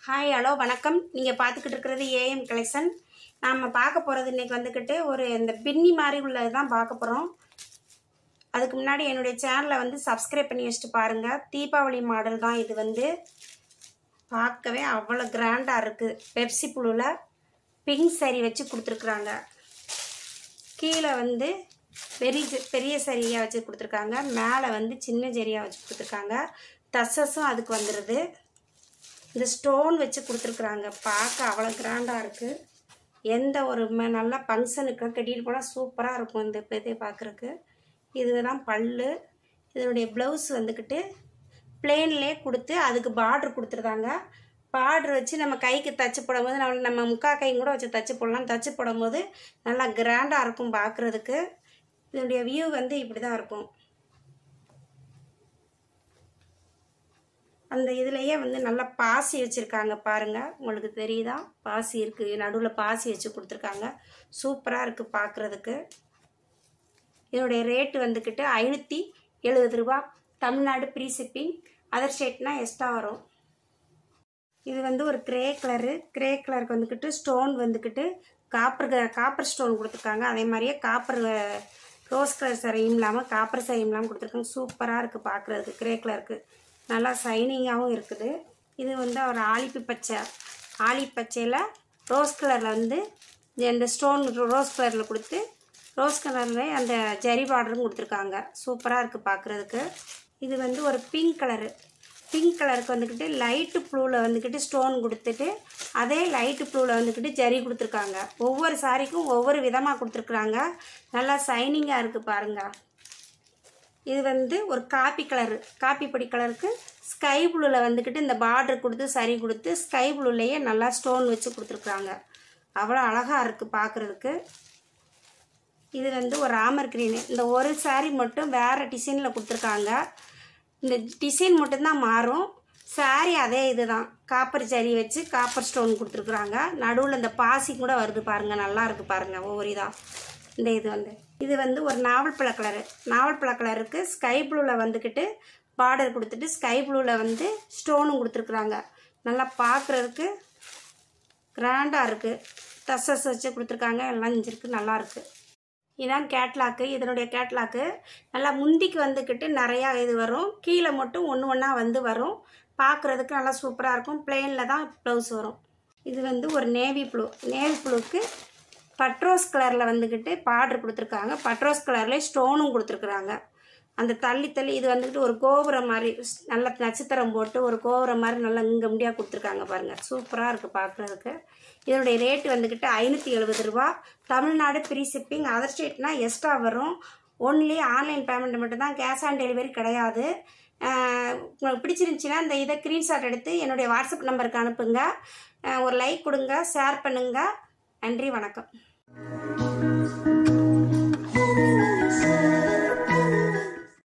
hi hello வணக்கம் நீங்கள் பார்த்துக்கிட்டு இருக்கிறது ஏஎம் கலெக்ஷன் நாம் பார்க்க போகிறது இன்றைக்கி வந்துக்கிட்டு ஒரு இந்த பின்னி மாதிரி உள்ளது தான் பார்க்க போகிறோம் அதுக்கு முன்னாடி என்னுடைய சேனலை வந்து சப்ஸ்கிரைப் பண்ணி வச்சுட்டு பாருங்கள் தீபாவளி மாடல் தான் இது வந்து பார்க்கவே அவ்வளோ கிராண்டாக இருக்குது பெப்சி புழுவில் பிங்க் சரி வச்சு கொடுத்துருக்குறாங்க கீழே வந்து பெரிய பெரிய சரியாக வச்சு கொடுத்துருக்காங்க மேலே வந்து சின்ன சரியாக வச்சு கொடுத்துருக்காங்க டசஸும் அதுக்கு வந்துடுது இந்த ஸ்டோன் வச்சு கொடுத்துருக்குறாங்க பார்க்க அவ்வளோ கிராண்டாக இருக்குது எந்த ஒரு ம- நல்ல ஃபங்க்ஷனுக்கு கட்டிட்டு போனால் சூப்பராக இருக்கும் இந்த இதை பார்க்குறக்கு இதுதான் பல்லு இதனுடைய ப்ளவுஸ் வந்துக்கிட்டு பிளேன்லே கொடுத்து அதுக்கு பார்ட்ரு கொடுத்துருந்தாங்க பார்ட்ரு வச்சு நம்ம கைக்கு தச்சு போடும்போது நம்ம நம்ம முக்கா கையும் கூட வச்சு தச்சு போடலாம் தச்சு போடும்போது நல்லா கிராண்டாக இருக்கும் பார்க்குறதுக்கு இதனுடைய வியூ வந்து இப்படி தான் இருக்கும் அந்த இதுலேயே வந்து நல்லா பாசி வச்சுருக்காங்க பாருங்கள் உங்களுக்கு தெரியுதா பாசி இருக்குது நடுவில் பாசி வச்சு கொடுத்துருக்காங்க சூப்பராக இருக்குது பார்க்குறதுக்கு இதனுடைய ரேட்டு வந்துக்கிட்டு ஐநூற்றி எழுபது ரூபா தமிழ்நாடு ப்ரீ ஷிப்பிங் அதர் ஸ்டேட்னா எக்ஸ்ட்ரா வரும் இது வந்து ஒரு கிரே கலரு கிரே கலருக்கு வந்துக்கிட்டு ஸ்டோன் வந்துக்கிட்டு காப்பர் காப்பர் ஸ்டோன் கொடுத்துருக்காங்க அதே மாதிரியே காப்பர் ரோஸ் கலர் சரியும் இல்லாமல் காப்பர் சரியும் இல்லாமல் கொடுத்துருக்காங்க சூப்பராக இருக்குது பார்க்குறதுக்கு கிரே கலருக்கு நல்லா ஷைனிங்காகவும் இருக்குது இது வந்து ஒரு ஆலிப்பி பச்சை ஆலி பச்சையில் ரோஸ் கலரில் வந்து இந்த ஸ்டோன் ரோஸ் கலரில் கொடுத்து ரோஸ் கலரில் அந்த ஜரி பார்டரும் கொடுத்துருக்காங்க சூப்பராக இருக்குது பார்க்குறதுக்கு இது வந்து ஒரு பிங்க் கலரு பிங்க் கலருக்கு வந்துக்கிட்டு லைட்டு ப்ளூவில் வந்துக்கிட்டு ஸ்டோன் கொடுத்துட்டு அதே லைட்டு ப்ளூவில் வந்துக்கிட்டு ஜரி கொடுத்துருக்காங்க ஒவ்வொரு சாரிக்கும் ஒவ்வொரு விதமாக கொடுத்துருக்குறாங்க நல்லா ஷைனிங்காக இருக்குது பாருங்கள் இது வந்து ஒரு காப்பி கலரு காப்பி பொடி கலருக்கு ஸ்கை ப்ளூவில் வந்துக்கிட்டு இந்த பார்டர் கொடுத்து சரி கொடுத்து ஸ்கை ப்ளூலேயே நல்லா ஸ்டோன் வச்சு கொடுத்துருக்குறாங்க அவ்வளோ அழகாக இருக்குது பார்க்குறதுக்கு இது வந்து ஒரு ராமர் கிரீனு இந்த ஒரு saree மட்டும் வேறு டிசைனில் கொடுத்துருக்காங்க இந்த டிசைன் மட்டும்தான் மாறும் saree அதே இதுதான் காப்பர் ஜரி வச்சு காப்பர் ஸ்டோன் கொடுத்துருக்குறாங்க நடுவில் இந்த பாசி கூட வருது பாருங்கள் நல்லா இருக்குது பாருங்கள் ஒவ்வொரு இதாக இந்த இது வந்து இது வந்து ஒரு நாவல் பழ கலரு நாவல் பழ கலருக்கு ஸ்கை ப்ளூவில் வந்துக்கிட்டு பார்டர் கொடுத்துட்டு ஸ்கை ப்ளூவில் வந்து ஸ்டோனும் கொடுத்துருக்குறாங்க நல்லா பார்க்குறதுக்கு கிராண்டாக இருக்குது டசஸ் வச்சு கொடுத்துருக்காங்க எல்லாம் செஞ்சுருக்கு நல்லா இருக்குது இதான் கேட்லாக்கு இதனுடைய கேட்லாக்கு நல்லா முந்திக்கு வந்துக்கிட்டு நிறையா இது வரும் கீழே மட்டும் ஒன்று ஒன்றா வந்து வரும் பார்க்குறதுக்கு நல்லா சூப்பராக இருக்கும் பிளெயினில் தான் ப்ளவுஸ் வரும் இது வந்து ஒரு நேவி ப்ளூ நேவி ப்ளூக்கு பட்ரோஸ் கலரில் வந்துக்கிட்டு பார்டர் கொடுத்துருக்காங்க பட்ரோஸ் கலர்லேயே ஸ்டோனும் கொடுத்துருக்குறாங்க அந்த தள்ளி தள்ளி இது வந்துக்கிட்டு ஒரு கோபுரம் மாதிரி ஸ்- நல்ல நட்சத்திரம் போட்டு ஒரு கோபுரம் மாதிரி நல்லா இங்கே முடியாக கொடுத்துருக்காங்க பாருங்கள் சூப்பராக இருக்குது பார்க்குறதுக்கு இதனுடைய ரேட்டு வந்துக்கிட்டு ஐநூற்றி எழுபது ரூபா தமிழ்நாடு ஃப்ரீ ஷிப்பிங் அதர் ஸ்டேட்னா எக்ஸ்ட்ரா வரும் ஒன்லி ஆன்லைன் பேமெண்ட் மட்டும்தான் கேஷ் ஆன் டெலிவரி கிடையாது ஆஹ் உங்களுக்கு பிடிச்சிருந்துச்சின்னா இந்த இதை ஸ்க்ரீன்ஷாட் எடுத்து என்னுடைய வாட்ஸ்அப் நம்பருக்கு அனுப்புங்க ஆஹ் ஒரு லைக் கொடுங்க ஷேர் பண்ணுங்கள் நன்றி வணக்கம்